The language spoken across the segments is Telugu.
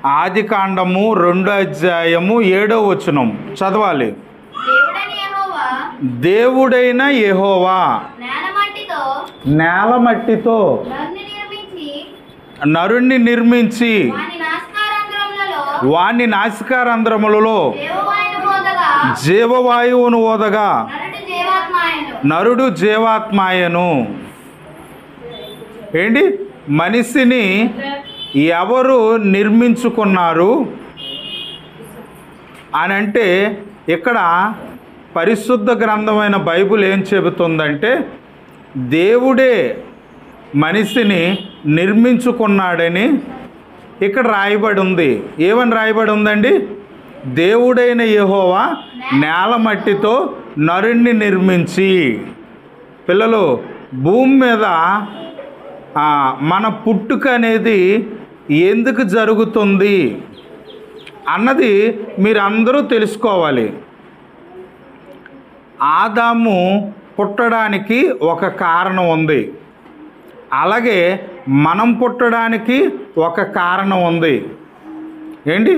ఆది కాండము రెండో అధ్యాయము ఏడో వచనం చదవాలి దేవుడని యెహోవా దేవుడైన యెహోవా నేల మట్టితో నేల మట్టితో నన్ను నిర్మించి నరుణ్ణి నిర్మించి వాని నాస్కారంధ్రములలో వాణ్ణి నాసికారంధ్రములలో దేవవాయును మోదగా జీవవాయువును ఓదగా నరుడు జీవాత్మాయను నరుడు జీవాత్మాయను ఏంటి మనిషిని ఎవరు నిర్మించుకున్నారు అని అంటే ఇక్కడ పరిశుద్ధ గ్రంథమైన బైబిల్ ఏం చెబుతుందంటే దేవుడే మనిషిని నిర్మించుకున్నాడని ఇక్కడ రాయబడి ఉంది ఏమని రాయబడి ఉందండి దేవుడైన యెహోవా నేల మట్టితో నరుణ్ణి నిర్మించి పిల్లలు భూమి మీద ఆ, మన పుట్టుక అనేది ఎందుకు జరుగుతుంది అన్నది మీరందరూ తెలుసుకోవాలి ఆదాము పుట్టడానికి ఒక కారణం ఉంది అలాగే మనం పుట్టడానికి ఒక కారణం ఉంది ఏంటి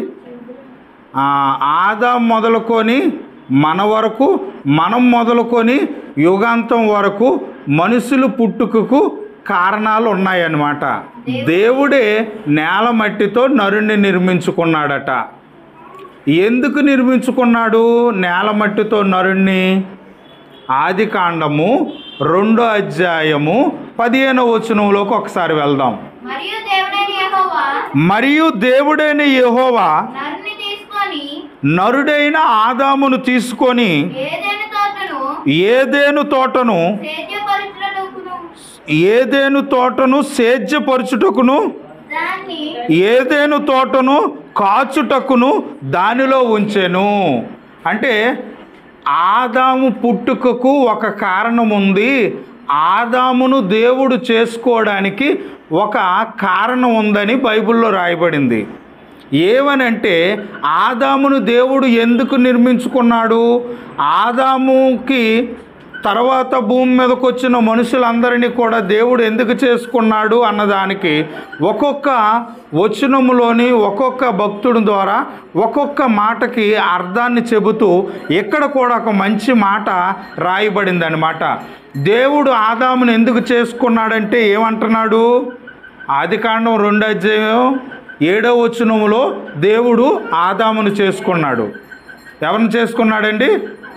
ఆ, ఆదాం మొదలుకొని మన వరకు మనం మొదలుకొని యుగాంతం వరకు మనుషులు పుట్టుకకు కారణాలు ఉన్నాయన్నమాట దేవుడే నేల మట్టితో నరుణ్ణి నిర్మించుకున్నాడట ఎందుకు నిర్మించుకున్నాడు నేల మట్టితో నరుణ్ణి ఆది కాండము రెండో అధ్యాయము పదిహేనో వచనంలోకి ఒకసారి వెళ్దాం మరియు దేవుడని యెహోవా మరియు దేవుడైన యెహోవా నరుని తీసుకొని నరుడైన ఆదామును తీసుకొని ఏదైనా తోటను ఏదేను తోటను సేద్యపరుచుటకును ఏదేను తోటను సేద్యపరచుటకును దాన్ని ఏదేను తోటను కాచుటకును దానిలో ఉంచెను అంటే ఆదాము పుట్టుకకు ఒక కారణం ఉంది ఆదామును దేవుడు చేసుకోవడానికి ఒక కారణం ఉందని బైబిల్లో రాయబడింది ఏమనంటే ఆదామును దేవుడు ఎందుకు నిర్మించుకున్నాడు ఆదాముకి తర్వాత భూమి మీదకి వచ్చిన మనుషులందరినీ కూడా దేవుడు ఎందుకు చేసుకున్నాడు అన్నదానికి ఒక్కొక్క వచనములోని ఒక్కొక్క భక్తుడి ద్వారా ఒక్కొక్క మాటకి అర్థాన్ని చెబుతూ ఇక్కడ కూడా ఒక మంచి మాట రాయబడింది అనమాట దేవుడు ఆదామును ఎందుకు చేసుకున్నాడంటే ఏమంటున్నాడు ఆదికాండం రెండు అధ్యాయం ఏడవ వచనములో దేవుడు ఆదామును చేసుకున్నాడు ఎవరిని చేసుకున్నాడండి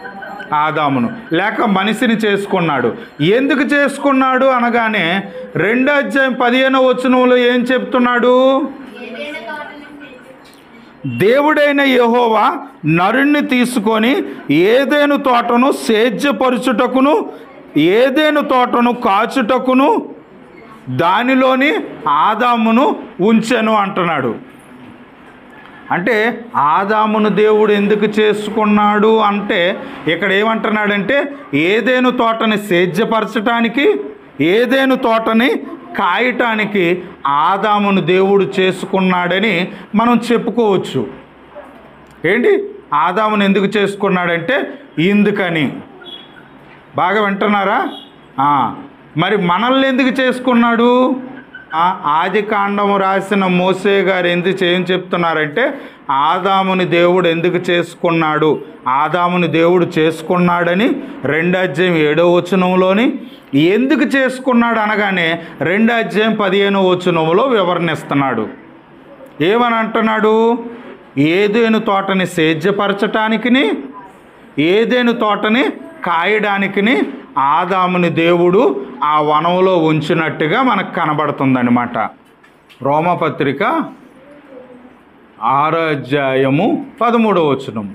ఆదామును లేక మనిషిని చేసుకున్నాడు ఎందుకు చేసుకున్నాడు అనగానే రెండో అధ్యాయం పదిహేనో వచనంలో ఏం చెప్తున్నాడు ఏదైనా తోటను సేద్య- దేవుడైన యెహోవా నరుణ్ణి తీసుకొని ఏదేను తోటను సేద్యపరుచుటకును ఏదేను తోటను కాచుటకును దానిలోని ఆదామును ఉంచెను అంటున్నాడు అంటే ఆదామును దేవుడు ఎందుకు చేసుకున్నాడు అంటే ఇక్కడ ఏమంటున్నాడంటే ఏదేను తోటని సేద్యపరచటానికి ఏదేను తోటని కాయటానికి ఆదామును దేవుడు చేసుకున్నాడని మనం చెప్పుకోవచ్చు ఏంటి ఆదామును ఎందుకు చేసుకున్నాడంటే ఇందుకని బాగా వింటున్నారా ఆ, మరి మనల్ని ఎందుకు చేసుకున్నాడు ఆ, ఆది కాండము రాసిన మోసే గారు ఎందుకు ఏం చెప్తున్నారంటే ఆదాముని దేవుడు ఎందుకు చేసుకున్నాడు ఆదాముని దేవుడు చేసుకున్నాడని రెండు అధ్యాయం ఏడో వచనంలోని ఎందుకు చేసుకున్నాడు అనగానే రెండు అధ్యాయం పదిహేనో వచనంలో వివరణిస్తున్నాడు ఏమని అంటున్నాడు ఏదేను తోటని సేద్యపరచటానికిని ఏదేను తోటని కాయడానికిని ఆదాముని దేవుడు ఆ వనంలో ఉంచినట్టుగా మనకు కనబడుతుందన్నమాట రోమపత్రిక ఆరో అధ్యాయము పదమూడవ వచనం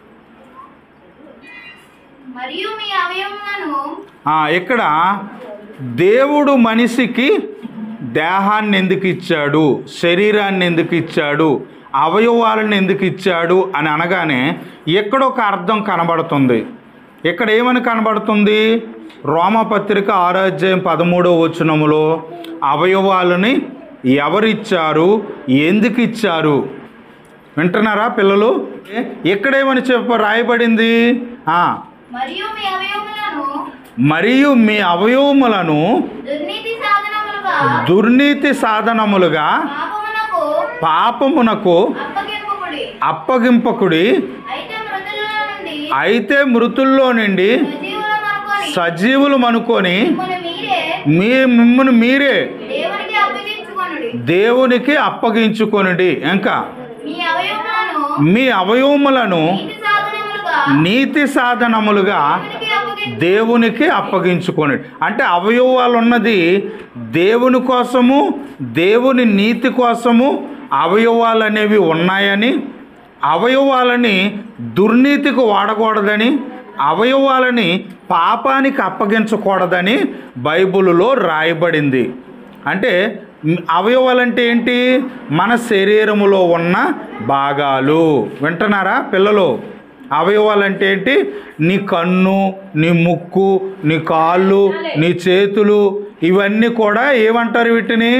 మరియు మీ అవయవములను ఆ, ఇక్కడ దేవుడు మనిషికి దేహాన్ని ఎందుకు ఇచ్చాడు శరీరాన్ని ఎందుకు ఇచ్చాడు అవయవాలను ఎందుకు ఇచ్చాడు అని అనగానే ఎక్కడో ఒక అర్థం కనబడుతుంది ఇక్కడ ఏమని కనబడుతుంది రోమపత్రిక ఆరోగ్యం పదమూడో వచనములో అవయవాలని ఎవరిచ్చారు ఎందుకు ఇచ్చారు వింటున్నారా పిల్లలు ఎక్కడేమని చెప్ప రాయబడింది ఆ, మరియు మీ అవయవములను మరియు మీ అవయవములను దుర్నీతి సాధనములుగా దుర్నీతి సాధనములుగా పాపమునకు పాపమునకు అప్పగింపకుడి అప్పగింపకుడి అయితే మృతులలో నుండి అయితే మృతుల్లో నుండి సజీవులం అనుకొని సజీవులు అనుకొని మిమ్మల్ని మీరే మీ మిమ్మల్ని మీరే దేవునికి అప్పగించుకొనుడి దేవునికి అప్పగించుకొనుడి ఇంకా మీ అవయవములను మీ అవయవములను నీతి సాధనములుగా నీతి సాధనములుగా దేవునికి అప్పగించు దేవునికి అప్పగించుకొని అంటే అవయవాలు ఉన్నది దేవుని కోసము దేవుని నీతి కోసము అవయవాలు అనేవి ఉన్నాయని అవయవాలని దుర్నీతికి వాడకూడదని అవయవాలని పాపానికి అప్పగించకూడదని బైబిలులో రాయబడింది అంటే మ్, అవయవాలంటే ఏంటి మన శరీరములో ఉన్న భాగాలు వింటున్నారా పిల్లలు అవయవాలంటే ఏంటి నీ కన్ను నీ ముక్కు నీ కాళ్ళు నీ చేతులు ఇవన్నీ కూడా ఏమంటారు వీటిని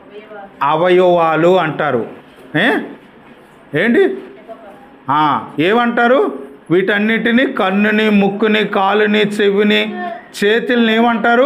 అవయవాలు అంటారు ఏ ఏంటి ఆ, ఏమంటారు వీటన్నిటిని కన్నుని ముక్కుని కాలుని చెవిని చేతుల్ని ఏమంటారు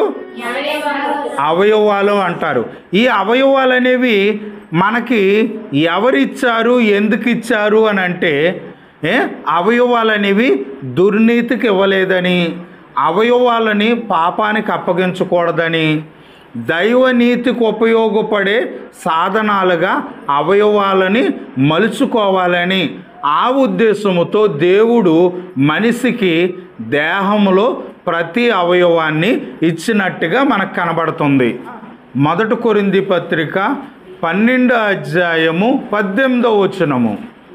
అవయవాలు అంటారు ఈ అవయవాలు అనేవి మనకి ఎవరిచ్చారు ఎందుకు ఇచ్చారు అని అంటే ఏ అవయవాలు అనేవి దుర్నీతికి ఇవ్వలేదని అవయవాలని పాపానికి అప్పగించకూడదని దైవ నీతికి ఉపయోగపడే సాధనాలుగా అవయవాలని మలుచుకోవాలని ఆ ఉద్దేశముతో దేవుడు మనిషికి దేహంలో ప్రతి అవయవాన్ని ఇచ్చినట్టుగా మనకు కనబడుతుంది మొదటి కొరింది పత్రిక పన్నెండో అధ్యాయము పద్దెనిమిదో వచనము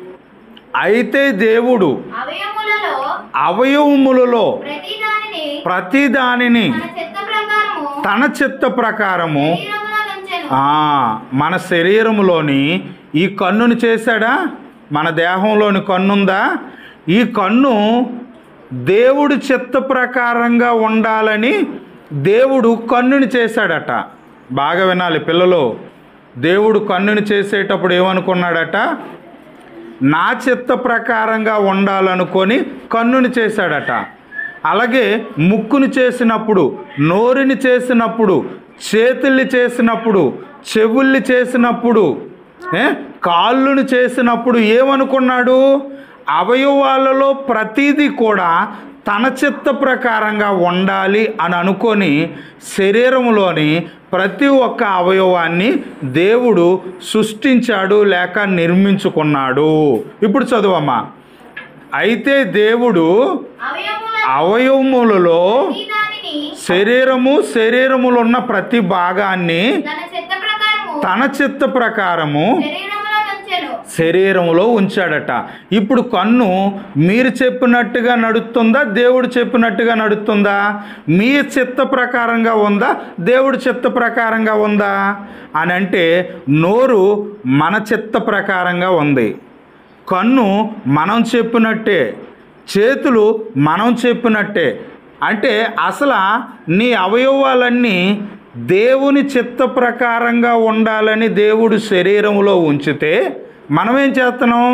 అయితే దేవుడు అవయములలో అవయవములలో ప్రతి దానిని ప్రతి దానిని మన చిత్త ప్రకారము తన చిత్త ప్రకారము శరీరములో నుంచెను ఆ, మన శరీరంలోని ఈ కన్నుని చేశాడా మన దేహంలోని కన్నుందా ఈ కన్ను దేవుడు చిత్త ప్రకారంగా ఉండాలని దేవుడు కన్నుని చేశాడట బాగా వినాలి పిల్లలు దేవుడు కన్నుని చేసేటప్పుడు ఏమనుకున్నాడట నా చిత్త ప్రకారంగా ఉండాలనుకొని కన్నుని చేశాడట అలాగే ముక్కుని చేసినప్పుడు నోరుని చేసినప్పుడు చేతుల్ని చేసినప్పుడు చెవుల్ని చేసినప్పుడు ఏ? కాళ్ళుని చేసినప్పుడు ఏమనుకున్నాడు అవయవాలలో ప్రతిదీ కూడా తన చిత్త ప్రకారంగా ఉండాలి అని అనుకొని శరీరంలోని ప్రతి ఒక్క అవయవాన్ని దేవుడు సృష్టించాడు లేక నిర్మించుకున్నాడు ఇప్పుడు చదువమ్మా అయితే దేవుడు అవయముల అవయవములలో ప్రతి దానిని శరీరము శరీరములో ఉన్న ప్రతి భాగాన్ని తన చిత్త ప్రకారము తన చిత్త ప్రకారము శరీరములో నుంచెను శరీరంలో ఉంచాడట ఇప్పుడు కన్ను మీరు చెప్పినట్టుగా నడుస్తుందా దేవుడు చెప్పినట్టుగా నడుస్తుందా మీ చిత్త ప్రకారంగా ఉందా దేవుడు చిత్త ప్రకారంగా ఉందా అని అంటే నోరు మన చిత్త ప్రకారంగా ఉంది కన్ను మనం చెప్పినట్టే చేతులు మనం చెప్పినట్టే అంటే అసలు నీ అవయవాలన్నీ దేవుని చిత్త ప్రకారంగా ఉండాలని దేవుడు శరీరంలో ఉంచితే మనం ఏం చేస్తున్నాం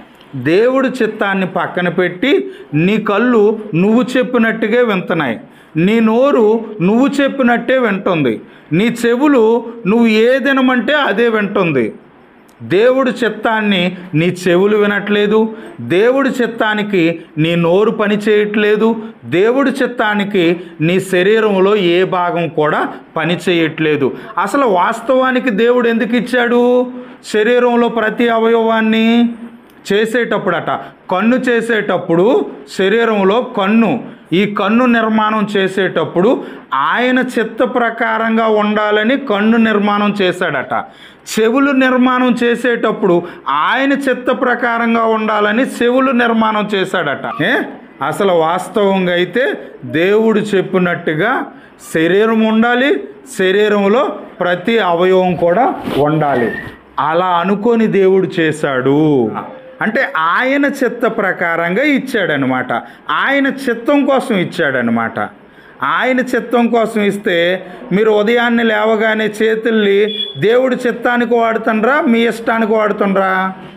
దేవుడి చిత్తాన్ని పక్కన పెట్టి నీ కళ్ళు నువ్వు చెప్పినట్టుగా వింటున్నాయి నీ నోరు నువ్వు చెప్పినట్టే వింటుంది నీ చెవులు నువ్వు ఏదినమంటే అదే వింటుంది దేవుడి చిత్తాన్ని నీ చెవులు వినట్లేదు దేవుడి చిత్తానికి నీ నోరు పని చేయట్లేదు దేవుడి చిత్తానికి నీ శరీరంలో ఏ భాగం కూడా పని చేయట్లేదు అసలు వాస్తవానికి దేవుడు ఎందుకు ఇచ్చాడు శరీరంలో ప్రతి అవయవాన్ని చేసేటప్పుడట కన్ను చేసేటప్పుడు శరీరంలో కన్ను ఈ కన్ను నిర్మాణం చేసేటప్పుడు ఆయన చిత్త ప్రకారంగా ఉండాలని కన్ను నిర్మాణం చేశాడట చెవులు నిర్మాణం చేసేటప్పుడు ఆయన చిత్త ప్రకారంగా ఉండాలని చెవులు నిర్మాణం చేశాడట ఏ అసలు వాస్తవంగా అయితే దేవుడు చెప్పినట్టుగా శరీరం ఉండాలి శరీరంలో ప్రతి అవయవం కూడా ఉండాలి అలా అనుకొని దేవుడు చేశాడు అంటే ఆయన చిత్త ప్రకారంగా ఇచ్చాడనమాట ఆయన చిత్తం కోసం ఇచ్చాడనమాట ఆయన చిత్తం కోసం ఇస్తే మీరు ఉదయాన్నే లేవగానే చేతుల్ని దేవుడి చిత్తానికి వాడుతుండ్రా మీ ఇష్టానికి వాడుతుండ్రా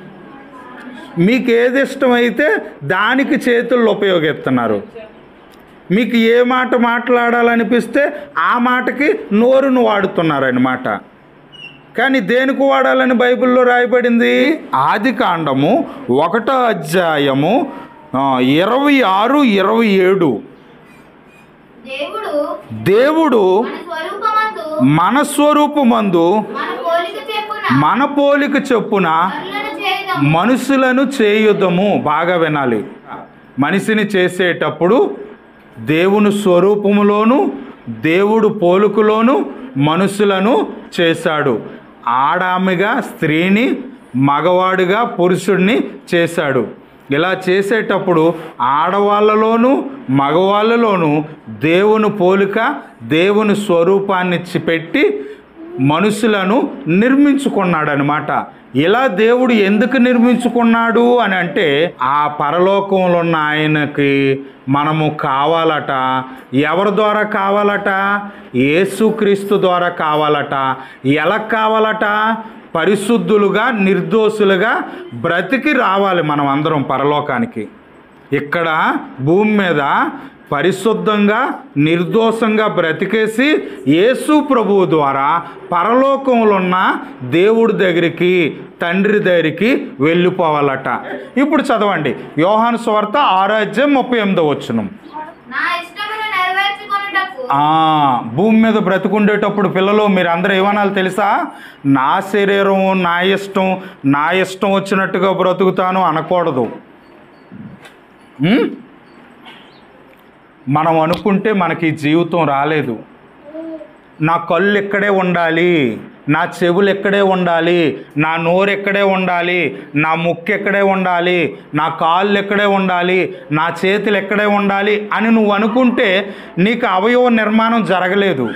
మీకు ఏది ఇష్టమైతే దానికి చేతుల్లో ఉపయోగిస్తున్నారు మీకు ఏ మాట మాట్లాడాలనిపిస్తే ఆ మాటకి నోరును వాడుతున్నారన్నమాట కానీ దేనికి వాడాలని బైబిల్లో రాయబడింది ఆది కాండము ఒకటో అధ్యాయము ఆ, ఇరవై ఆరు ఇరవై ఏడు దేవుడు దేవుడు మన స్వరూపమందు మన స్వరూపమందు మన పోలిక చెప్పున మన పోలిక చొప్పున నరులను చేయదాం మనుషులను చేయుదము బాగా వినాలి మనిషిని చేసేటప్పుడు దేవుని స్వరూపములోను దేవుడు పోలుకులోను మనుషులను చేశాడు ఆడామిగా స్త్రీని మగవాడిగా పురుషుడిని చేశాడు ఇలా చేసేటప్పుడు ఆడవాళ్ళలోను మగవాళ్ళలోను దేవుని పోలిక దేవుని స్వరూపాన్ని చి- పెట్టి మనుషులను నిర్మించుకున్నాడు అనమాట ఇలా దేవుడు ఎందుకు నిర్మించుకున్నాడు అని అంటే ఆ పరలోకంలో ఉన్న ఆయనకి మనము కావాలట ఎవరి ద్వారా కావాలట యేసుక్రీస్తు ద్వారా కావాలట ఎలా కావాలట పరిశుద్ధులుగా నిర్దోషులుగా బ్రతికి రావాలి మనం అందరం పరలోకానికి ఇక్కడ భూమి మీద పరిశుద్ధంగా నిర్దోషంగా బ్రతికేసి యేసు ప్రభువు ద్వారా పరలోకంలో ఉన్న దేవుడి దగ్గరికి తండ్రి దగ్గరికి వెళ్ళిపోవాలట ఇప్పుడు చదవండి యోహాను స్వార్త ఆరాధ్యం ముప్పై ఎనిమిదో వచ్చును నా ఇష్టమును నెరవేర్చుకొనుటకు ఆ, భూమి మీద బ్రతుకుండేటప్పుడు పిల్లలు మీరు అందరూ ఏమనాలి తెలుసా నా శరీరం నా ఇష్టం నా ఇష్టం వచ్చినట్టుగా బ్రతుకుతాను అనకూడదు ఉం? మనం అనుకుంటే మనకి జీవితం రాలేదు నా కళ్ళు ఎక్కడే ఉండాలి నా చెవులు ఎక్కడే ఉండాలి నా నోరు ఎక్కడే ఉండాలి నా ముక్కు ఎక్కడే ఉండాలి నా కాళ్ళు ఎక్కడే ఉండాలి నా చేతులు ఎక్కడే ఉండాలి అని నువ్వు అనుకుంటే నీకు అవయవ నిర్మాణం జరగలేదు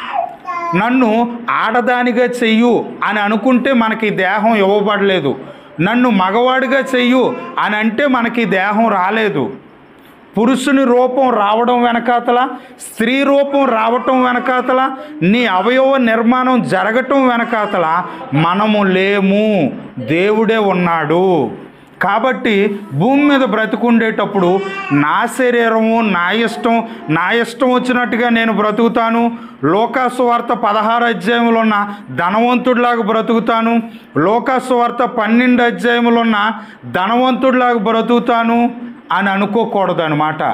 నన్ను ఆడదానిగా చెయ్యు అని అనుకుంటే మనకి ఈ దేహం ఇవ్వబడలేదు నన్ను మగవాడిగా చెయ్యు అని అంటే మనకి ఈ దేహం రాలేదు పురుషుని రూపం రావడం వెనకాతల స్త్రీ రూపం రావటం వెనకాతల నీ అవయవ నిర్మాణం జరగటం వెనకాతల మనము లేము దేవుడే ఉన్నాడు కాబట్టి భూమి మీద బ్రతుకుండేటప్పుడు నా శరీరము నా ఇష్టం నా ఇష్టం వచ్చినట్టుగా నేను బ్రతుకుతాను లోకాసు వార్త పదహారు అధ్యాయంలో ఉన్న ధనవంతుడిలాగా బ్రతుకుతాను లోకాసు వార్త పన్నెండు అధ్యాయంలో ఉన్న ధనవంతుడిలాగా బ్రతుకుతాను అని అనుకోకూడదు అనమాట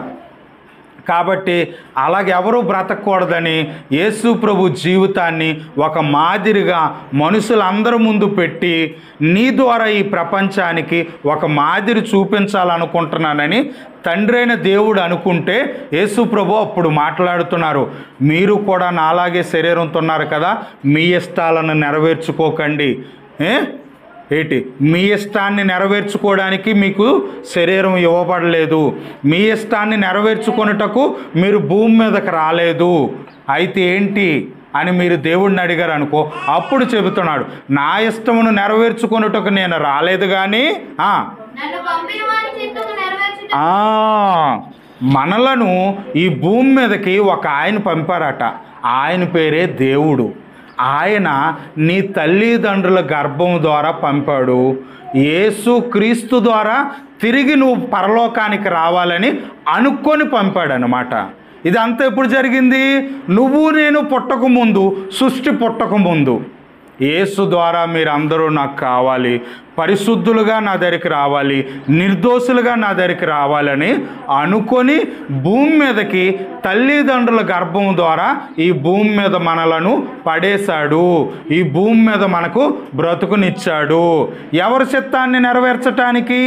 కాబట్టి అలాగెవరూ బ్రతకూడదని యేసు ప్రభు జీవితాన్ని ఒక మాదిరిగా మనుషులందరి ముందు పెట్టి నీ ద్వారా ఈ ప్రపంచానికి ఒక మాదిరి చూపించాలనుకుంటున్నానని తండ్రైన దేవుడు అనుకుంటే యేసు ప్రభు అప్పుడు మాట్లాడుతున్నారు మీరు కూడా నాలాగే శరీరంతో ఉన్నారు కదా మీ ఇష్టాలను నెరవేర్చుకోకండి ఏ ఏంటి మీ ఇష్టాన్ని నెరవేర్చుకోవడానికి మీకు శరీరం ఇవ్వబడలేదు మీ ఇష్టాన్ని నెరవేర్చుకొనుటకు మీరు భూమి మీదకి రాలేదు అయితే ఏంటి అని మీరు దేవుడిని అడిగారు అనుకో అప్పుడు చెబుతున్నాడు నా ఇష్టమును నెరవేర్చుకొనుటకు నేను రాలేదు కానీ ఆ, నన్ను పంపిన వారి చిత్తము నెరవేర్చుట ఆ, మనలను ఈ భూమి మీదకి ఒక ఆయన పంపారట ఆయన పేరే దేవుడు ఆయన నీ తల్లిదండ్రుల గర్భం ద్వారా పంపాడు యేసు క్రీస్తు ద్వారా తిరిగి నువ్వు పరలోకానికి రావాలని అనుకొని పంపాడు అనమాట ఇదంతా ఎప్పుడు జరిగింది నువ్వు నేను పుట్టక ముందు సృష్టి పుట్టక ముందు యేసు ద్వారా మీరందరూ నాకు కావాలి పరిశుద్ధులుగా నా దగ్గరికి రావాలి నిర్దోషులుగా నా దగ్గరికి రావాలని అనుకొని భూమి మీదకి తల్లిదండ్రుల గర్భం ద్వారా ఈ భూమి మీద మనలను పడేశాడు ఈ భూమి మీద మనకు బ్రతుకునిచ్చాడు ఎవరి చిత్తాన్ని నెరవేర్చటానికి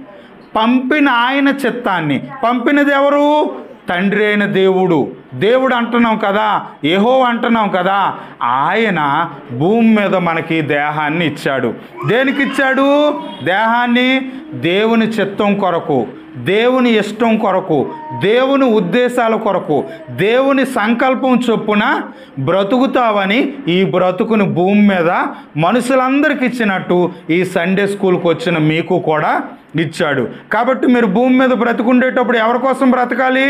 పంపిన ఆయన చిత్తాన్ని పంపినది ఎవరు తండ్రి అయిన దేవుడు దేవుడు అంటున్నాం కదా ఏహో అంటున్నాం కదా ఆయన భూమి మీద మనకి దేహాన్ని ఇచ్చాడు దేనికి ఇచ్చాడు దేహాన్ని దేవుని చిత్తం కొరకు దేవుని ఇష్టం కొరకు దేవుని ఉద్దేశాల కొరకు దేవుని సంకల్పం చొప్పున బ్రతుకుతావని ఈ బ్రతుకుని భూమి మీద మనుషులందరికి ఇచ్చినట్టు ఈ సండే స్కూల్కి వచ్చిన మీకు కూడా ఇచ్చాడు కాబట్టి మీరు భూమి మీద బ్రతుకుండేటప్పుడు ఎవరి కోసం బ్రతకాలి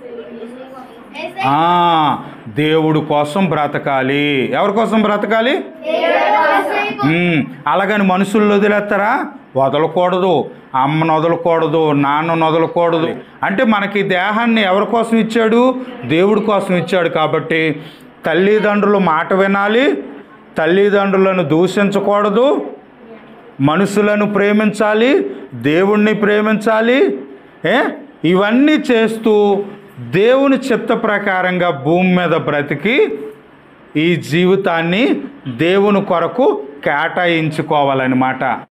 ఏసై ఆ, దేవుడు కోసం బ్రతకాలి ఎవరి కోసం బ్రతకాలి ఉమ్, అలాగని మనుషులు వదిలేస్తారా వదలకూడదు అమ్మను వదలకూడదు నాన్నను వదలకూడదు అంటే మనకి ఈ దేహాన్ని ఎవరి కోసం ఇచ్చాడు దేవుడి కోసం ఇచ్చాడు కాబట్టి తల్లిదండ్రులు మాట వినాలి తల్లిదండ్రులను దూషించకూడదు మనుషులను ప్రేమించాలి దేవుణ్ణి ప్రేమించాలి ఏ ఇవన్నీ చేస్తూ దేవుని చిత్త ప్రకారంగా భూమి మీద బ్రతికి ఈ జీవితాన్ని దేవుని కొరకు కేటాయించుకోవాలన్నమాట